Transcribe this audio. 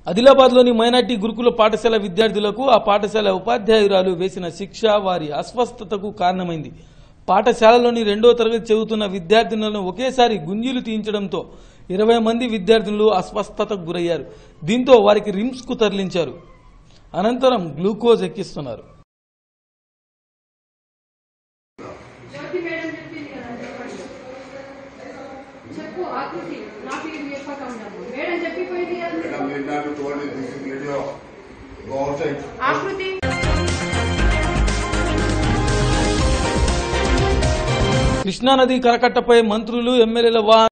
ఆదిలాబాద్లోని minority గురుకుల పాఠశాల విద్యార్థులకు ఆ పాఠశాల ఉపాధ్యాయురాలు వేసిన శిక్ష వారి అస్వస్థతకు కారణమైంది పాఠశాలలోని రెండో తరగతి చదువుతున్న విద్యార్థినులను ఒకేసారి గుంజీలు తీయించడంతో ఇరవై మంది విద్యార్థినులు అస్వస్థతకు గురయ్యారు దీంతో వారికి రిమ్స్ కు తరలించారు అనంతరం గ్లూకోజ్ ఎక్కిస్తున్నారు జ్యోతి మేడం చెప్పింది కదా చెప్పండి చెప్పు ఆకృతి నాకు ఇది చెప్పక ఉండము మేడం చెప్పిపోయింది కదా Madam, you not told me this is video. Go outside. ఆకృతి కృష్ణానది కరకట్టపై మంత్రులు ఎమ్మెల్యేల వాహనం